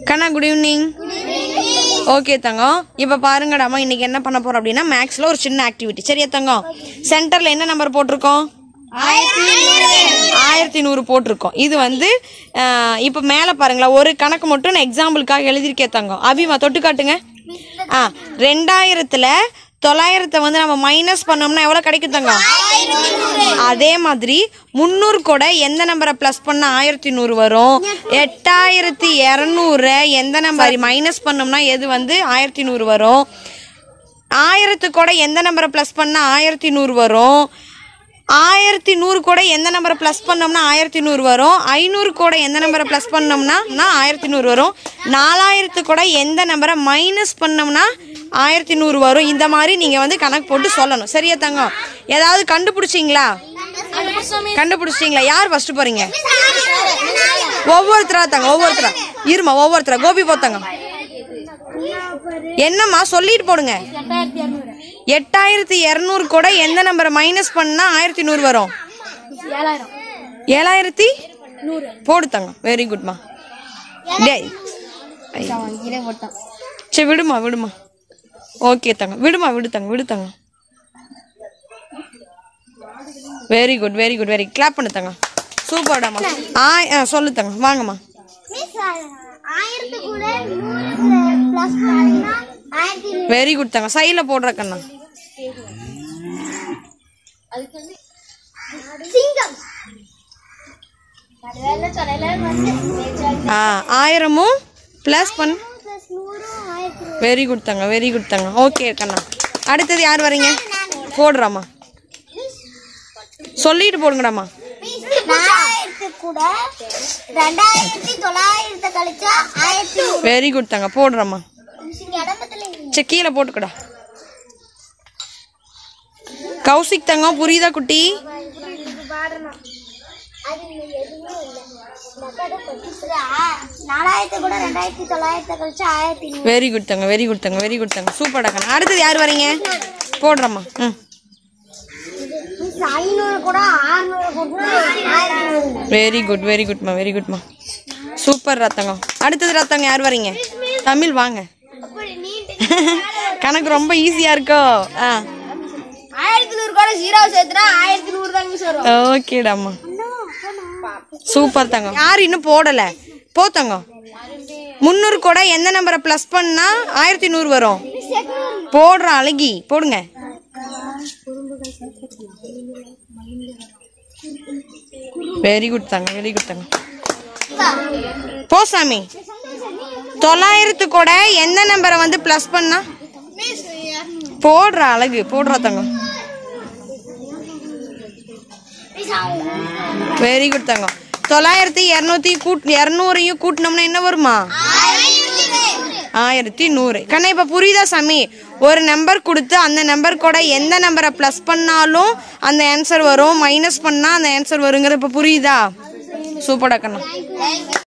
கண்ணா good evening okay தங்கம் இப்போ பாருங்கடாமா இன்னைக்கு என்ன பண்ண போறோம் அப்படின்னா மேக்ஸில் ஒரு சின்ன ஆக்டிவிட்டி சரியா தங்கம் சென்டரில் என்ன நம்பர் போட்டிருக்கோம் ஆயிரத்தி நூறு போட்டிருக்கோம் இது வந்து அஹ், இப்போ மேலே பாருங்களேன் ஒரு கணக்கு மட்டும் நான் எக்ஸாம்பிளுக்காக எழுதியிருக்கேன் தங்கம் அபிமா தொட்டு காட்டுங்க ஆ ரெண்டாயிரத்தில் தொள்ளாயிரத்தை வந்து நம்ம மைனஸ் பண்ணோம்னா எவ்வளோ கிடைக்கும் தங்கம் அதே மாதிரி முந்நூறு கூட எந்த நம்பரை ப்ளஸ் பண்ண ஆயிரத்தி நூறு வரும் எட்டாயிரத்தி இரநூறு எந்த நம்பர் மைனஸ் பண்ணோம்னா எது வந்து ஆயிரத்தி நூறு வரும் ஆயிரத்து கூட எந்த நம்பரை ப்ளஸ் பண்ணால் ஆயிரத்தி நூறு வரும் ஆயிரத்தி நூறு கூட எந்த நம்பரை ப்ளஸ் பண்ணோம்னா ஆயிரத்தி நூறு வரும் ஐநூறு கூட எந்த நம்பரை ப்ளஸ் பண்ணோம்னா நான் ஆயிரத்தி நூறு வரும் நாலாயிரத்து கூட எந்த நம்பரை மைனஸ் பண்ணோம்னா ஆயிரத்தி நூறு வரும் இந்த மாதிரி நீங்கள் வந்து கணக்கு போட்டு சொல்லணும் சரியா தங்கம் ஏதாவது கண்டுபிடிச்சிங்களா கண்டுபிடிச்சிங்களா யார் ஃபஸ்ட்டு போகிறீங்க ஒவ்வொருத்தரா தாங்க ஒவ்வொருத்தரா இருமா ஒவ்வொருத்தரா கோபி போத்தாங்க என்னம்மா சொல்லிட்டு போடுங்க எட்டாயிரத்தி இரநூறு கூட எந்த நம்பரை மைனஸ் பண்ணா ஆயிரத்தி நூறு வரும் ஏழாயிரத்தி போடுத்தாங்க வெரி குட்மா டேய் சரி விடுமா விடுமா ஓகே தாங்க விடுமா விடுத்தாங்க விடுத்தாங்க very good very good very clap பண்ணுத்தாங்க சூப்பர்டாமா ஆ ஆ சொல்லுத்தாங்க வாங்கம்மா மிஸ் ஆயிரத்து கூட நூறு பிளஸ் பண்ணீங்கன்னா ஆயிரத்தி வெரி குட் தாங்க சைடில் போடுற கண்ணா சிங்கம் நடுவேல சொல்லல வந்து ஆ ஆயிரமும் ப்ளஸ் பண்ண பிளஸ் நூறு ஆயிரத்தி வெரி குட் தாங்க வெரி குட் தாங்க ஓகே கண்ணா அடுத்தது யார் வரீங்க போடுறாம்மா சொல்லிட்டு போடுங்கடாம்மா நாலாயிரத்து கூட ரெண்டாயிரத்தி தொள்ளாயிரத்தை கழிச்சா ஆயிரத்தி நூறு வெரி குட் தாங்க போடுறம்மா இங்க இடம்பத்துல சரி கீழே போட்டுக்கடா கௌசிக் தங்கம் புரியுதா குட்டி பாடணும் அது இங்க எதுவுமே இல்லை மக்களோட பத்தி நாலாயிரத்து கூட ரெண்டாயிரத்தி தொள்ளாயிரத்தை கழிச்சா ஆயிரத்தி நூறு வெரி குட் தாங்க வெரி குட் தாங்க வெரி குட் தாங்க சூப்பர்டா கண்ணா அடுத்தது யார் வரீங்க போடுறம்மா ம் மிஸ் ஐநூறு கூட ஆறுநூறு கூட ஆயிரத்தி நூறு வெரி குட் வெரி குட்மா வெரி குட்மா சூப்பர் ரத்தங்கம் அடுத்தது ரத்தங்க யார் வரீங்க தமிழ் வாங்க அப்படி நீண்டு கணக்கு ரொம்ப ஈஸியாக இருக்கோ ஆ ஆயிரத்தி நூறு கூட ஜீரோ சேர்த்துனா ஆயிரத்தி நூறு தான் மிஸ் வரும் ஓகேடாம்மா சூப்பர் தங்கம் யார் இன்னும் போடலை போ தங்கம் முந்நூறு கூட எந்த நம்பரை ப்ளஸ் பண்ணா ஆயிரத்தி நூறு வரும் போடுற அழகி போடுங்க வெரி குட் தாங்க வெரி குட் தாங்க போ சாமி தொள்ளாயிரத்து கூட எந்த நம்பரை வந்து ப்ளஸ் பண்ணா போடுற அழகு போடுற தங்கம் வெரி குட் தங்கம் தொள்ளாயிரத்தி இரநூத்தி கூட் இரநூறையும் கூட்டினோம்னா என்ன வருமா ஆயிரத்தி நூறு கண்ணா இப்போ புரியுதா சாமி ஒரு நம்பர் கொடுத்து அந்த நம்பர் கூட எந்த நம்பரை ப்ளஸ் பண்ணாலும் அந்த ஆன்சர் வரும் மைனஸ் பண்ணால் அந்த ஆன்சர் வருங்கிற இப்போ புரியுதா சூப்பரா கண்ணா